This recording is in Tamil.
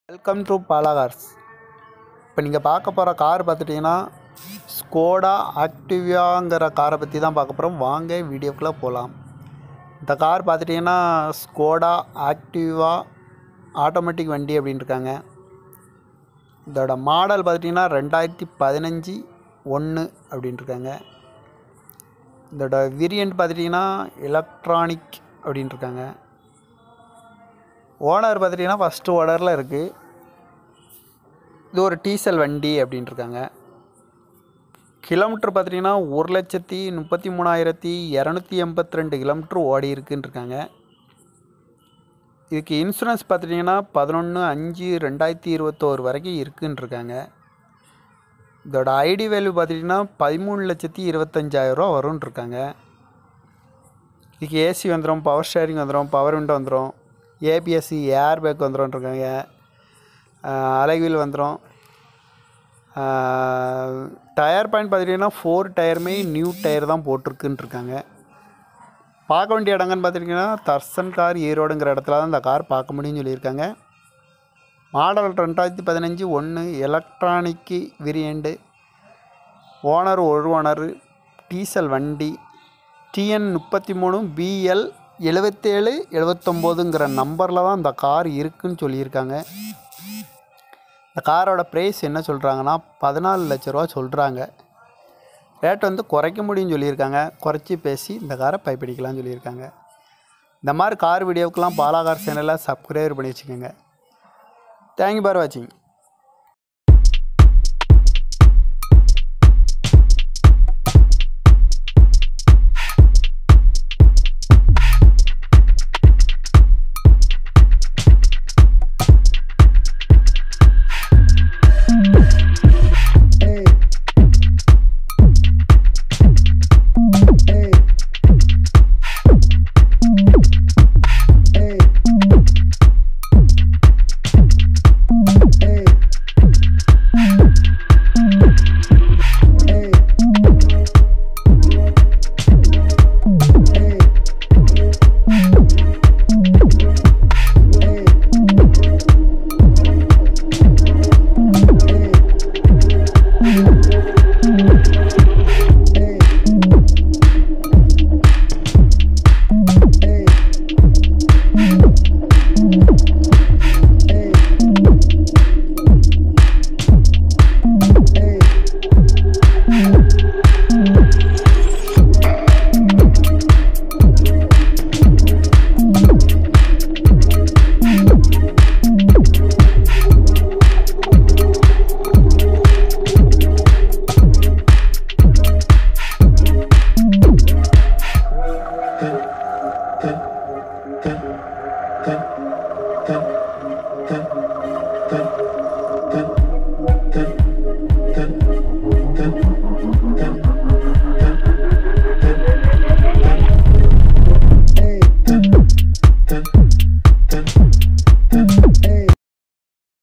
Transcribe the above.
வெல்கம் டு பாலாகார்ஸ் இப்போ நீங்கள் பார்க்க போகிற கார் பார்த்துட்டிங்கன்னா ஸ்கோடா ஆக்டிவியாங்கிற காரை பற்றி தான் பார்க்க போகிறோம் வாங்க வீடியோக்குள்ளே போகலாம் இந்த கார் பார்த்துட்டிங்கன்னா ஸ்கோடா ஆக்டிவா ஆட்டோமேட்டிக் வண்டி அப்படின்னு இருக்காங்க இதோட மாடல் பார்த்துட்டிங்கன்னா ரெண்டாயிரத்தி பதினஞ்சு ஒன்று அப்படின்னு இருக்காங்க இதோட வேரியண்ட் பார்த்துட்டிங்கன்னா எலக்ட்ரானிக் அப்படின்னு இருக்காங்க ஓனர் பார்த்துட்டிங்கன்னா ஃபஸ்ட்டு ஓனரில் இருக்குது இது ஒரு டீசல் வண்டி அப்படின்ட்டு இருக்காங்க கிலோமீட்டர் பார்த்துட்டிங்கன்னா ஒரு லட்சத்தி முப்பத்தி மூணாயிரத்தி இரநூத்தி எண்பத்தி ரெண்டு கிலோமீட்ரு ஓடி இருக்குன்னு இருக்காங்க இதுக்கு இன்சூரன்ஸ் பார்த்துட்டிங்கன்னா பதினொன்று அஞ்சு ரெண்டாயிரத்தி இருபத்தோரு வரைக்கும் இருக்குன்னு இருக்காங்க இதோட ஐடி வேல்யூ பார்த்துட்டிங்கன்னா பதிமூணு லட்சத்தி இருபத்தஞ்சாயிரரூவா வரும்னு இருக்காங்க இதுக்கு ஏசி வந்துடும் பவர் ஸ்டேரிங் வந்துடும் பவர் விண்டோ வந்துடும் ஏபிஎஸ்சி ஏர் பேக் வந்துடும் இருக்காங்க அலைவீல் வந்துடும் டயர் பாயிண்ட் பார்த்துட்டிங்கன்னா ஃபோர் டயருமே நியூ டயர் தான் போட்டிருக்குன்னு இருக்காங்க பார்க்க வேண்டிய இடங்கன்னு பார்த்துட்டிங்கன்னா தர்சன் கார் ஈரோடுங்கிற இடத்துல தான் இந்த கார் பார்க்க முடியும்னு சொல்லியிருக்காங்க மாடல் ரெண்டாயிரத்தி பதினஞ்சு ஒன்று எலக்ட்ரானிக்கு வேரியண்ட்டு ஓனர் ஒரு ஓனர் டீசல் வண்டி டிஎன் முப்பத்தி மூணு பிஎல் எழுபத்தேழு எழுபத்தொம்போதுங்கிற நம்பரில் தான் இந்த கார் இருக்குன்னு சொல்லியிருக்காங்க இந்த காரோட ப்ரைஸ் என்ன சொல்கிறாங்கன்னா பதினாலு லட்ச ரூபா சொல்கிறாங்க ரேட் வந்து குறைக்க முடியும்னு சொல்லியிருக்காங்க குறைச்சி பேசி இந்த காரை பைப்பிடிக்கலாம்னு சொல்லியிருக்காங்க இந்த மாதிரி கார் வீடியோவுக்கெலாம் பாலாகார் சேனலை சப்ஸ்கிரைபர் பண்ணி வச்சுக்கோங்க தேங்க்யூ பார் வாட்சிங்